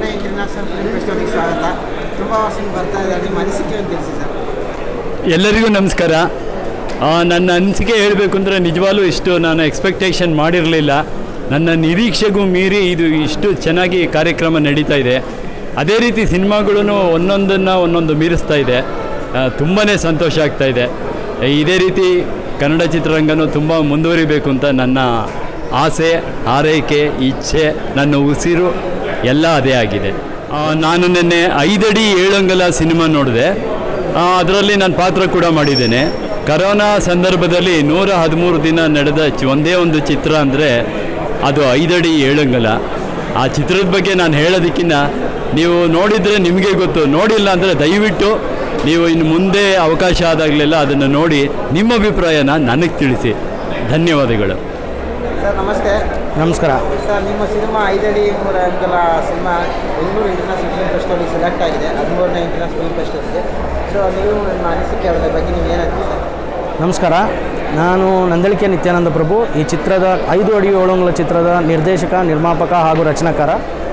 ಹದಿಮೂರನೇ international film ಫೆಸ್ಟಿವಲ್ಗೆ ಸ್ವಾಗತ ತುಂಬ ವರ್ಷದಿಂದ ಬರ್ತಾ ಇದೆ ನಿಮ್ಮ ಅನಿಸಿಕೆ ಅಂತ ತಿಳಿಸಿ ಸರ್ ಎಲ್ಲರಿಗೂ ನಮಸ್ಕಾರ ಆ, ನನ್ನ ಅನಿಸಿಕೆ ಹೇಳಬೇಕು ಅಂದರೆ ನಿಜವಾಗ್ಲೂ ಇಷ್ಟು ನಾನು ಎಕ್ಸ್ಪೆಕ್ಟೇಷನ್ ಮಾಡಿರಲಿಲ್ಲ ನನ್ನ ನಿರೀಕ್ಷೆಗೂ ಮೀರಿ ಇದು ಇಷ್ಟು ಚೆನ್ನಾಗಿ ಕಾರ್ಯಕ್ರಮ ನಡೀತಾ ಇದೆ ಅದೇ ರೀತಿ ಸಿನಿಮಾಗಳೂ ಒಂದೊಂದನ್ನು ಒಂದೊಂದು ಮೀರಿಸ್ತಾ ಇದೆ ತುಂಬಾ ಸಂತೋಷ ಆಗ್ತಾ ಇದೆ ಇದೇ ರೀತಿ ಕನ್ನಡ ಚಿತ್ರರಂಗನೂ ತುಂಬ ಮುಂದುವರಿಬೇಕು ಅಂತ ನನ್ನ ಆಸೆ ಆರೈಕೆ ಇಚ್ಛೆ ನನ್ನ ಉಸಿರು ಎಲ್ಲ ಅದೇ ಆಗಿದೆ ಆ, ನಾನು ನಿನ್ನೆ ಐದಡಿ ಏಳಂಗಲ ಸಿನಿಮಾ ನೋಡಿದೆ ಅದರಲ್ಲಿ ನಾನು ಪಾತ್ರ ಕೂಡ ಮಾಡಿದ್ದೇನೆ ಕರೋನಾ ಸಂದರ್ಭದಲ್ಲಿ ನೂರ ಹದಿಮೂರು ದಿನ ನಡೆದ ಚಿ- ಒಂದೇ ಒಂದು ಚಿತ್ರ ಅಂದರೆ ಅದು ಐದಡಿ ಏಳಂಗಲ ಆ ಚಿತ್ರದ ಬಗ್ಗೆ ನಾನು ಹೇಳೋದಕ್ಕಿಂತ ನೀವು ನೋಡಿದರೆ ನಿಮಗೆ ಗೊತ್ತು ನೋಡಿಲ್ಲ ಅಂದರೆ ದಯವಿಟ್ಟು ನೀವು ಇನ್ನು ಮುಂದೆ ಅವಕಾಶ ಆದಾಗಲೆಲ್ಲ ಅದನ್ನು ನೋಡಿ ನಿಮ್ಮ ಅಭಿಪ್ರಾಯನ ನನಗೆ ತಿಳಿಸಿ ಧನ್ಯವಾದಗಳು ಸರ್ ನಮಸ್ತೆ ನಮಸ್ಕಾರ ಸರ್ ನಿಮ್ಮ ಸಿನಿಮಾ ಐದಡಿ ಮೂರ ಅಂಕಲ ಸಿನಿಮಾ ಬೆಂಗಳೂರು ಇಂಟರ್ನ್ಯಾಷನಲ್ ಫಿಲ್ಮ್ ಫೆಸ್ಟಿವಲ್ಗೆ ಸೆಲೆಕ್ಟ್ ಆಗಿದೆ ಹದಿಮೂರನೇ ಇಂಟರ್ನ್ಯಾಷನಲ್ ಫಿಲ್ಮ್ ಫೆಸ್ಟಿವಲ್ಗೆ ಸೊ ನೀವು ನಿಮ್ಮ ಅನಿಸಿಕೆ ಅದರ ಬಗ್ಗೆ ನೀವು ಏನಾಗ್ತೀವಿ ಸರ್ ನಮಸ್ಕಾರ ನಾನು ನಂದಳಿಕೆ ನಿತ್ಯಾನಂದ ಪ್ರಭು ಈ ಚಿತ್ರದ ಐದು ಅಡಿ ಏಳಂಗ್ಲ ಚಿತ್ರದ ನಿರ್ದೇಶಕ ನಿರ್ಮಾಪಕ ಹಾಗೂ ರಚನಾಕಾರ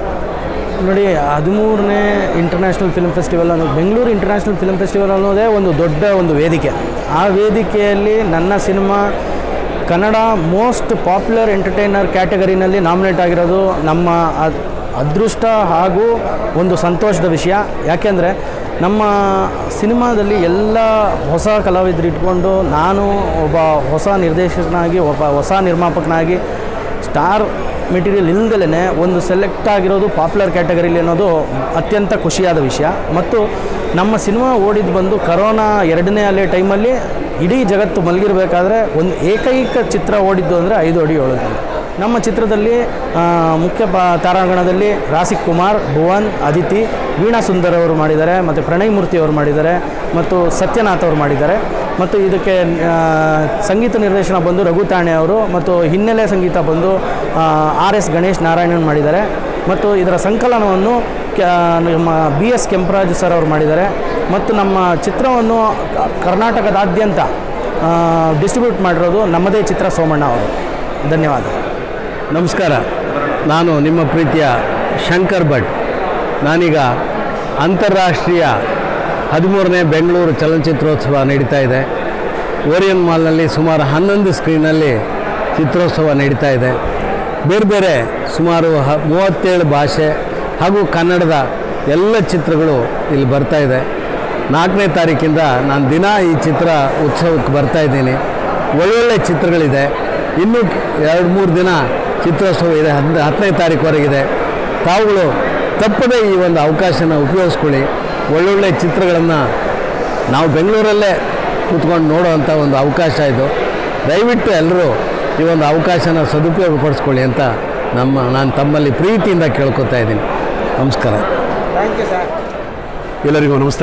ನೋಡಿ ಹದಿಮೂರನೇ ಇಂಟರ್ನ್ಯಾಷನಲ್ ಫಿಲ್ಮ್ ಫೆಸ್ಟಿವಲ್ ಅನ್ನೋದು ಬೆಂಗಳೂರು ಇಂಟರ್ನ್ಯಾಷನಲ್ ಫಿಲ್ಮ್ ಫೆಸ್ಟಿವಲ್ ಅನ್ನೋದೇ ಒಂದು ದೊಡ್ಡ ಒಂದು ವೇದಿಕೆ ಆ ವೇದಿಕೆಯಲ್ಲಿ ನನ್ನ cinema Kannada most popular entertainer ಕ್ಯಾಟಗರಿನಲ್ಲಿ ನಾಮಿನೇಟ್ ಆಗಿರೋದು ನಮ್ಮ ಅದ್- ಅದೃಷ್ಟ ಹಾಗೂ ಒಂದು ಸಂತೋಷದ ವಿಷಯ ಯಾಕೆಂದರೆ ನಮ್ಮ ಸಿನಿಮಾದಲ್ಲಿ ಎಲ್ಲ ಹೊಸ ಕಲಾವಿದರು ಇಟ್ಕೊಂಡು ನಾನು ಒಬ್ಬ ಹೊಸ ನಿರ್ದೇಶಕನಾಗಿ ಒಬ್ಬ ಹೊಸ ನಿರ್ಮಾಪಕನಾಗಿ ಸ್ಟಾರ್ ಮೆಟೀರಿಯಲ್ ಇಲ್ದಲೇ ಒಂದು ಸೆಲೆಕ್ಟ್ ಆಗಿರೋದು ಪಾಪ್ಯುಲರ್ ಕ್ಯಾಟಗರಿಲಿ ಅನ್ನೋದು ಅತ್ಯಂತ ಖುಷಿಯಾದ ವಿಷಯ ಮತ್ತು ನಮ್ಮ ಸಿನಿಮಾ ಓಡಿದ್ದು ಬಂದು ಕರೋನಾ ಎರಡನೇ ಅಲೆ ಟೈಮಲ್ಲಿ ಇಡೀ ಜಗತ್ತು ಮಲಗಿರಬೇಕಾದ್ರೆ ಒಂದು ಏಕೈಕ ಚಿತ್ರ ಓಡಿದ್ದು ಅಂದರೆ ಐದು ಅಡಿ ಏಳು ಅಡಿ. ನಮ್ಮ ಚಿತ್ರದಲ್ಲಿ ಆ, ಮುಖ್ಯ ಪ ತಾರಾಗಣದಲ್ಲಿ ರಾಸಿಕ್ ಕುಮಾರ್ ಭುವನ್ ಅದಿತಿ ವೀಣಾ ಸುಂದರ್ ಅವರು ಮಾಡಿದ್ದಾರೆ ಮತ್ತು ಪ್ರಣಯ್ ಮೂರ್ತಿ ಅವರು ಮಾಡಿದ್ದಾರೆ ಮತ್ತು ಸತ್ಯನಾಥ್ ಅವರು ಮಾಡಿದ್ದಾರೆ ಮತ್ತು ಇದಕ್ಕೆ ಆ, ಸಂಗೀತ ನಿರ್ದೇಶನ ಬಂದು ರಘು ತಾಣೆ ಅವರು ಮತ್ತು ಹಿನ್ನೆಲೆ ಸಂಗೀತ ಬಂದು ಆರ್ ಎಸ್ ಗಣೇಶ್ ನಾರಾಯಣನ್ ಮಾಡಿದ್ದಾರೆ ಮತ್ತು ಇದರ ಸಂಕಲನವನ್ನು ಕ- ನಮ್ಮ ಬಿ ಎಸ್ ಕೆಂಪರಾಜು ಸರ್ ಅವರು ಮಾಡಿದ್ದಾರೆ ಮತ್ತು ನಮ್ಮ ಚಿತ್ರವನ್ನು ಕ- ಕರ್ನಾಟಕದಾದ್ಯಂತ ಡಿಸ್ಟ್ರಿಬ್ಯೂಟ್ ಮಾಡಿರೋದು ನಮ್ಮದೇ ಚಿತ್ರ ಸೋಮಣ್ಣ ಅವರು ಧನ್ಯವಾದ ನಮಸ್ಕಾರ ನಾನು ನಿಮ್ಮ ಪ್ರೀತಿಯ ಶಂಕರ್ ಭಟ್ ನಾನೀಗ ಅಂತಾರಾಷ್ಟ್ರೀಯ ಹದಿಮೂರನೇ ಬೆಂಗಳೂರು ಚಲನಚಿತ್ರೋತ್ಸವ ನಡೀತಾ ಇದೆ ಓರಿಯನ್ ಮಾಲ್ನಲ್ಲಿ ಸುಮಾರು ಹನ್ನೊಂದು ಸ್ಕ್ರೀನಲ್ಲಿ ಚಿತ್ರೋತ್ಸವ ನಡೀತಾ ಇದೆ ಬೇರೆ ಬೇರೆ ಸುಮಾರು ಹ ಮೂವತ್ತೇಳು ಭಾಷೆ ಹಾಗೂ ಕನ್ನಡದ ಎಲ್ಲ ಚಿತ್ರಗಳು ಇಲ್ಲಿ ಬರ್ತಾ ಇದೆ ನಾಲ್ಕನೇ ತಾರೀಕಿಂದ ನಾನು ದಿನ ಈ ಚಿತ್ರ ಉತ್ಸವಕ್ಕೆ ಬರ್ತಾ ಇದ್ದೀನಿ ಒಳ್ಳೊಳ್ಳೆ ಚಿತ್ರಗಳಿದೆ ಇನ್ನೂ ಎರಡು ಮೂರು ದಿನ ಚಿತ್ರೋತ್ಸವ ಇದೆ ಹದ್ ಹತ್ತನೇ ತಾರೀಕುವರೆಗಿದೆ ತಾವುಗಳು ತಪ್ಪದೇ ಈ ಒಂದು ಅವಕಾಶನ ಉಪಯೋಗಿಸ್ಕೊಳ್ಳಿ ಒಳ್ಳೊಳ್ಳೆ ಚಿತ್ರಗಳನ್ನು ನಾವು ಬೆಂಗಳೂರಲ್ಲೇ ಕೂತ್ಕೊಂಡು ನೋಡೋವಂಥ ಒಂದು ಅವಕಾಶ ಇದು ದಯವಿಟ್ಟು ಎಲ್ಲರೂ ಈ ಒಂದು ಅವಕಾಶನ ಸದುಪಯೋಗ ಪಡಿಸ್ಕೊಳ್ಳಿ ಅಂತ ನಮ್ಮ ನಾನು ತಮ್ಮಲ್ಲಿ ಪ್ರೀತಿಯಿಂದ ಕೇಳ್ಕೊತಾ ಇದ್ದೀನಿ ನಮಸ್ಕಾರ ಥ್ಯಾಂಕ್ ಯು ಸರ್ ಎಲ್ಲರಿಗೂ ನಮಸ್ತೆ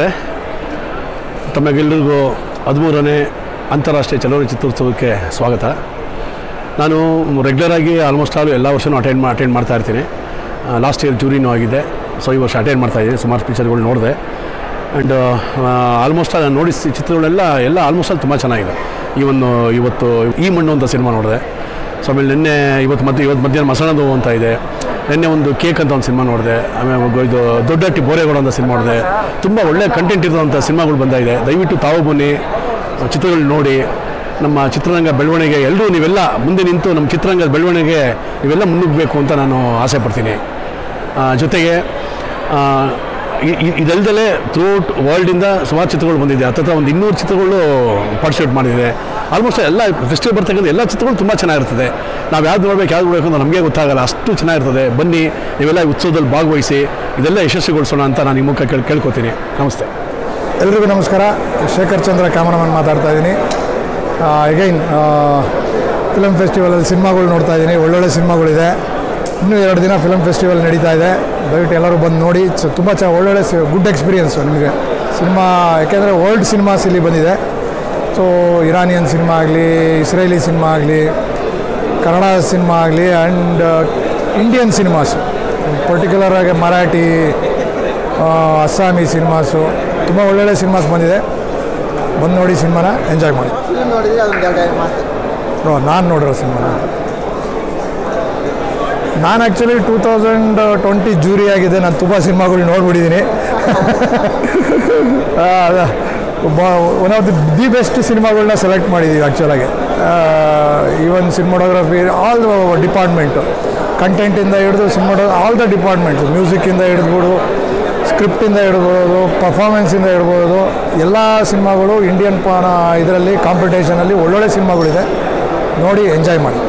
ತಮಗೆಲ್ಲರಿಗೂ ಹದಿಮೂರನೇ ಅಂತಾರಾಷ್ಟ್ರೀಯ ಚಲನಚಿತ್ರೋತ್ಸವಕ್ಕೆ ಸ್ವಾಗತ ನಾನು ರೆಗ್ಯುಲರಾಗಿ ಆಲ್ಮೋಸ್ಟ್ ಆಲ್ ಎಲ್ಲ ವರ್ಷವೂ ಅಟೆಂಡ್ ಮಾ ಅಟೆಂಡ್ ಮಾಡ್ತಾ ಇರ್ತೀನಿ ಲಾಸ್ಟ್ ಇಯರ್ ಜೂರಿನೂ ಆಗಿದೆ ಸೊ ಈ ವರ್ಷ ಅಟೆಂಡ್ ಮಾಡ್ತಾ ಇದ್ದೀನಿ ಸುಮಾರು ಪಿಕ್ಚರ್ಗಳು ನೋಡಿದೆ ಆ್ಯಂಡ್ ಆಲ್ಮೋಸ್ಟ್ ಆಲ್ ನಾನು ನೋಡಿ ಚಿತ್ರಗಳೆಲ್ಲ ಎಲ್ಲ ಆಲ್ಮೋಸ್ಟ್ ಆಲ್ ತುಂಬ ಚೆನ್ನಾಗಿದೆ ಈ ಒಂದು ಇವತ್ತು ಈ ಮಣ್ಣು ಅಂತ ಸಿನಿಮಾ ನೋಡಿದೆ ಸೊ ಆಮೇಲೆ ನಿನ್ನೆ ಇವತ್ತು ಮಧ್ಯ ಇವತ್ತು ಮಧ್ಯಾಹ್ನ ಮಸಣದು ಅಂತ ಇದೆ ನಿನ್ನೆ ಒಂದು ಕೇಕ್ ಅಂತ ಒಂದು ಸಿನಿಮಾ ನೋಡಿದೆ ಆಮೇಲೆ ಒಬ್ಬ ಇದು ದೊಡ್ಡಟ್ಟಿ ಬೋರೆಗೌಡ ಅಂತ ಸಿನಿಮಾ ನೋಡಿದೆ ತುಂಬ ಒಳ್ಳೆ ಕಂಟೆಂಟ್ ಇರೋಂಥ ಸಿನಿಮಾಗಳು ಬಂದಾಗಿದೆ ದಯವಿಟ್ಟು ತಾವು ಬನ್ನಿ ಚಿತ್ರಗಳು ನೋಡಿ ನಮ್ಮ ಚಿತ್ರರಂಗ ಬೆಳವಣಿಗೆ ಎಲ್ಲರೂ ನೀವೆಲ್ಲ ಮುಂದೆ ನಿಂತು ನಮ್ಮ ಚಿತ್ರರಂಗದ ಬೆಳವಣಿಗೆ ನೀವೆಲ್ಲ ಮುನ್ನುಗ್ಗಬೇಕು ಅಂತ ನಾನು ಆಸೆ ಪಡ್ತೀನಿ ಆ, ಜೊತೆಗೆ ಆ, ಇ- ಇ- ಇದಲ್ದಲೇ ಥ್ರೂಔಟ್ ವರ್ಲ್ಡಿಂದ ಸುಮಾರು ಚಿತ್ರಗಳು ಬಂದಿದೆ ಹತ್ತತ್ರ ಒಂದು ಇನ್ನೂರು ಚಿತ್ರಗಳು ಪಾರ್ಟಿಸಿಪೇಟ್ ಮಾಡಿದೆ ಆಲ್ಮೋಸ್ಟ್ ಎಲ್ಲ ಫೆಸ್ಟಿವಲ್ ಬರ್ತಕ್ಕಂಥ ಎಲ್ಲ ಚಿತ್ರಗಳು ತುಂಬ ಚೆನ್ನಾಗಿರ್ತದೆ ನಾವು ಯಾವ್ದು ನೋಡ್ಬೇಕು ಯಾವ್ದು ನೋಡಬೇಕು ಅಂತ ನಮಗೆ ಗೊತ್ತಾಗಲ್ಲ ಅಷ್ಟು ಚೆನ್ನಾಗಿರ್ತದೆ ಬನ್ನಿ ನೀವೆಲ್ಲ ಈ ಉತ್ಸವದಲ್ಲಿ ಭಾಗವಹಿಸಿ ಇದೆಲ್ಲ ಯಶಸ್ವಿಗೊಳಿಸೋಣ ಅಂತ ನಾನು ನಿಮ್ಮ ಮುಖ ಕೇಳಿ ಕೇಳ್ಕೊತೀನಿ ನಮಸ್ತೆ ಎಲ್ರಿಗೂ ನಮಸ್ಕಾರ ಶೇಖರ್ ಚಂದ್ರ ಕಾಮನಮನ್ ಮಾತಾಡ್ತಾ ಇದ್ದೀನಿ ಅಗೈನ್ ಫಿಲಮ್ ಫೆಸ್ಟಿವಲಲ್ಲಿ ಸಿನಿಮಾಗಳು ನೋಡ್ತಾ ಇದ್ದೀನಿ ಒಳ್ಳೊಳ್ಳೆ ಸಿನಿಮಾಗಳಿದೆ ಇನ್ನೂ ಎರಡು ದಿನ ಫಿಲಮ್ ಫೆಸ್ಟಿವಲ್ ನಡೀತಾ ಇದೆ ದಯವಿಟ್ಟು ಎಲ್ಲರೂ ಬಂದು ನೋಡಿ ಚ- ತುಂಬ ಚ ಒಳ್ಳೊಳ್ಳೆ ಗುಡ್ ಎಕ್ಸ್ಪೀರಿಯನ್ಸು ನಿಮಗೆ ಸಿನಿಮಾ ಯಾಕೆಂದರೆ ಓಲ್ಡ್ ಸಿನಿಮಾಸ್ ಇಲ್ಲಿ ಬಂದಿದೆ ಸೊ ಇರಾನಿಯನ್ ಸಿನಿಮಾ ಆಗಲಿ ಇಸ್ರೇಲಿ ಸಿನಿಮಾ ಆಗಲಿ ಕನ್ನಡ ಸಿನಿಮಾ ಆಗಲಿ ಆ್ಯಂಡ್ ಇಂಡಿಯನ್ ಸಿನಿಮಾಸ್ ಪರ್ಟಿಕ್ಯುಲರ್ ಆಗಿ ಮರಾಠಿ ಆ, ಅಸ್ಸಾಮಿ ಸಿನಿಮಾಸು ತುಂಬ ಒಳ್ಳೊಳ್ಳೆ ಸಿನಿಮಾಸ್ ಬಂದಿದೆ ಬಂದು ನೋಡಿ ಸಿನಿಮಾನ ಎಂಜಾಯ್ ಮಾಡಿ ಫಿಲ್ಮ್ ನೋಡಿದ್ರೆ ಅದೊಂದು ಎರಡು ಮಾತು ನಾನು ನೋಡಿರೋ ಸಿನಿಮಾನ ನಾನು actually two thousand twenty jury ಆಗಿದೆ ನಾನು ತುಂಬ ಸಿನಿಮಾಗಳು ನೋಡ್ಬಿಟ್ಟಿದ್ದೀನಿ one of the the best ಸಿನಿಮಾಗಳನ್ನ ಸೆಲೆಕ್ಟ್ ಮಾಡಿದ್ದೀವಿ ಆ್ಯಕ್ಚುಲಾಗಿ ಈವನ್ ಸಿನಿಮಾಟೋಗ್ರಫಿ ಆಲ್ ಡಿಪಾರ್ಟ್ಮೆಂಟು ಕಂಟೆಂಟಿಂದ ಹಿಡಿದು ಸಿನಿಮಾಟೋ ಆಲ್ ದ ಡಿಪಾರ್ಟ್ಮೆಂಟ್ಸ್ ಮ್ಯೂಸಿಕ್ಕಿಂದ ಹಿಡಿದ್ಬಿಡು ಸ್ಕ್ರಿಪ್ಟಿಂದ ಹಿಡ್ಬೋದು ಪರ್ಫಾರ್ಮೆನ್ಸಿಂದ ಹಿಡ್ಬೋದು ಎಲ್ಲ ಸಿನಿಮಾಗಳು ಇಂಡಿಯನ್ ಪಾನ ಇದರಲ್ಲಿ ಕಾಂಪಿಟೇಷನಲ್ಲಿ ಒಳ್ಳೊಳ್ಳೆ ಸಿನಿಮಾಗಳಿದೆ ನೋಡಿ ಎಂಜಾಯ್ ಮಾಡಿ